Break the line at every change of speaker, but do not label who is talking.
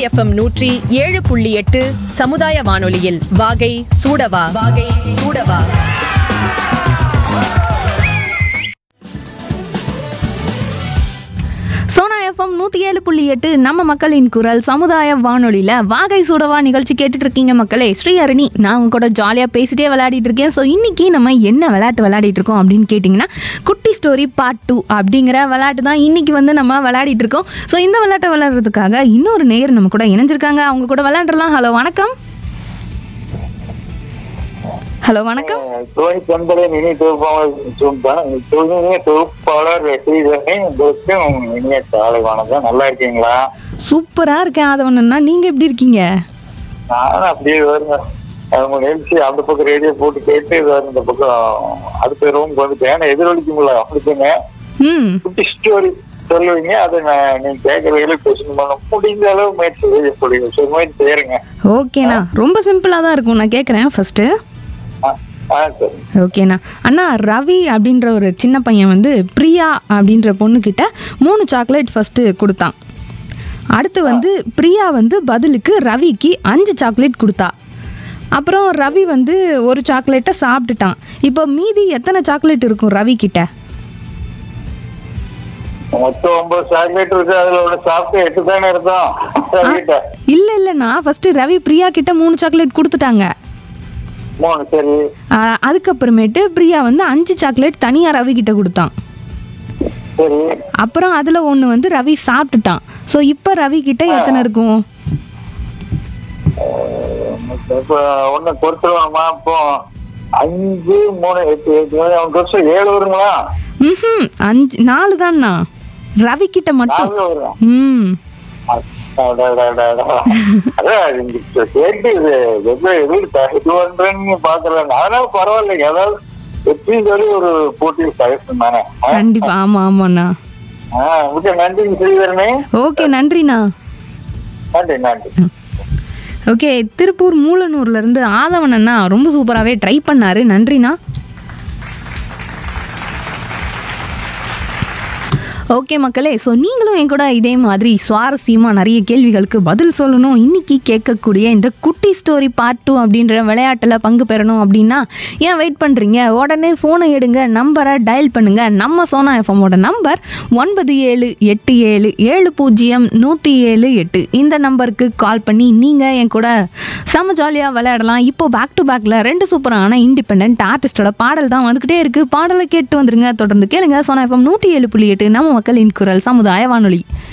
FM நூற்றி ஏழு புள்ளி எட்டு சமுதாய வானொலியில் வாகை சூடவா வாகை சூடவா
சோனா எஃப்எம் நூற்றி ஏழு புள்ளி எட்டு நம்ம மக்களின் குரல் சமுதாய வானொலியில் வாகை சூடவா நிகழ்ச்சி கேட்டுட்டு இருக்கீங்க மக்களே ஸ்ரீ அருணி நான் உங்க கூட ஜாலியாக பேசிட்டே விளையாடிட்டு இருக்கேன் ஸோ இன்னைக்கு நம்ம என்ன விளையாட்டு விளையாடிட்டு இருக்கோம் அப்படின்னு கேட்டிங்கன்னா குட்டி ஸ்டோரி பார்ட் டூ அப்படிங்கிற விளையாட்டு தான் இன்னைக்கு வந்து நம்ம விளையாடிட்டு இருக்கோம் ஸோ இந்த விளையாட்டை விளையாடுறதுக்காக இன்னொரு நேயர் நம்ம கூட இணைஞ்சிருக்காங்க அவங்க கூட விளையாண்டுலாம் ஹலோ வணக்கம் ஹலோ வணக்கம்
தோனி பண்பலின் இனி தொகுப்பாளர் இனிய தொகுப்பாளர் ஸ்ரீதரனே உங்களுக்கும் இனிய காலை வணக்கம் நல்லா இருக்கீங்களா
சூப்பராக இருக்கேன் ஆதவனண்ணா நீங்கள் எப்படி இருக்கீங்க
நானும் அப்படியே வருங்க அவங்க நிகழ்ச்சி அந்த பக்கம் ரேடியோ போட்டு கேட்டு வேறு இந்த பக்கம் அடுத்த ரூம் வந்துட்டேன் ஏன்னா எதிரொலிக்குங்களா அப்படிங்க
ம்
குட்டி ஸ்டோரி சொல்லுவீங்க அதை நான் நீங்க கேட்கறதுல கொஸ்டின் பண்ண முடிஞ்ச அளவு முயற்சி செய்ய முடியும் சரி முயற்சி செய்யறேங்க
ஓகேண்ணா ரொம்ப சிம்பிளாக தான் இருக்கும் நான் கேட்குறேன் ஃபஸ்ட்டு
ஆ ஆ சரி
ஓகேண்ணா அண்ணா ரவி அப்படின்ற ஒரு சின்ன பையன் வந்து பிரியா அப்படின்ற பொண்ணுக்கிட்ட மூணு சாக்லேட் ஃபஸ்ட்டு கொடுத்தான் அடுத்து வந்து பிரியா வந்து பதிலுக்கு ரவிக்கு அஞ்சு சாக்லேட் கொடுத்தா அப்புறம் ரவி வந்து ஒரு சாக்லேட்டை சாப்பிட்டுட்டான் இப்போ மீதி எத்தனை சாக்லேட் இருக்கும் ரவி கிட்ட
மொத்தம் ஒன்பது சாக்லேட் இருக்கு அதுல ஒண்ணு சாப்பிட்டு எட்டு தானே இருக்கும் சரிட்டா
இல்லை இல்லைண்ணா ஃபஸ்ட்டு ரவி பிரியா கிட்ட மூணு சாக்லேட் கொடுத்துட்டாங்க
மூணு சரி
ஆ, அதுக்கப்புறமேட்டு பிரியா வந்து அஞ்சு சாக்லேட் தனியாக ரவி கிட்ட கொடுத்தான்
சரி
அப்புறம் அதில் ஒன்று வந்து ரவி சாப்பிட்டுட்டான் ஸோ இப்போ ரவி கிட்ட எத்தனை இருக்கும்
இப்ப ஒண்ணு கொடுத்துருவாமா இப்போ அஞ்சு மூணு எட்டு எட்டு அவன் வருஷம் ஏழு வருங்களா
ம் அஞ்சு நாலு தான்ண்ணா ரவி கிட்ட மட்டும்
நாலு வரும்
ம்
அடடடடடா. அதான் இங்க கேட்டு இது எப்படி எது இது பண்றேன்னு பாக்குறேன் அதனால பரவாயில்ல ஏதாவது எப்படியும் சொல்லி ஒரு போட்டியில் சஜஷன் தானே ஆ?
கண்டிப்பா ஆமா ஆமாண்ணா
ஆ, மிக்க நன்றி ஸ்ரீதரனே
ஓகே நன்றிண்ணா
நன்றி நன்றி
ஓகே திருப்பூர் மூலனூர்ல இருந்து ஆதவன் அண்ணா ரொம்ப சூப்பராகவே ட்ரை பண்ணாரு நன்றிண்ணா ஓகே மக்களே ஸோ நீங்களும் என் கூட இதே மாதிரி சுவாரஸ்யமாக நிறைய கேள்விகளுக்கு பதில் சொல்லணும் இன்னைக்கு கேட்கக்கூடிய இந்த குட்டி ஸ்டோரி பார்ட் டூ அப்படின்ற விளையாட்டில் பங்கு பெறணும் அப்படின்னா ஏன் வெயிட் பண்ணுறீங்க உடனே ஃபோனை எடுங்க நம்பரை டயல் பண்ணுங்க நம்ம சோனா எஃப்எம்மோட நம்பர் ஒன்பது ஏழு எட்டு ஏழு ஏழு பூஜ்ஜியம் நூற்றி ஏழு எட்டு இந்த நம்பருக்கு கால் பண்ணி நீங்கள் என் கூட செம ஜாலியாக விளையாடலாம் இப்போ பேக் டு பேக்கில் ரெண்டு சூப்பரான இண்டிபெண்ட் ஆர்டிஸ்டோட பாடல் தான் வந்துக்கிட்டே இருக்குது பாடலை கேட்டு வந்துருங்க தொடர்ந்து கேளுங்க சோனா எஃப்எம் நூற்றி ஏழு புள்ளி எட்டு நம்ம மக்களின் குரல் சமுதாய வானொலி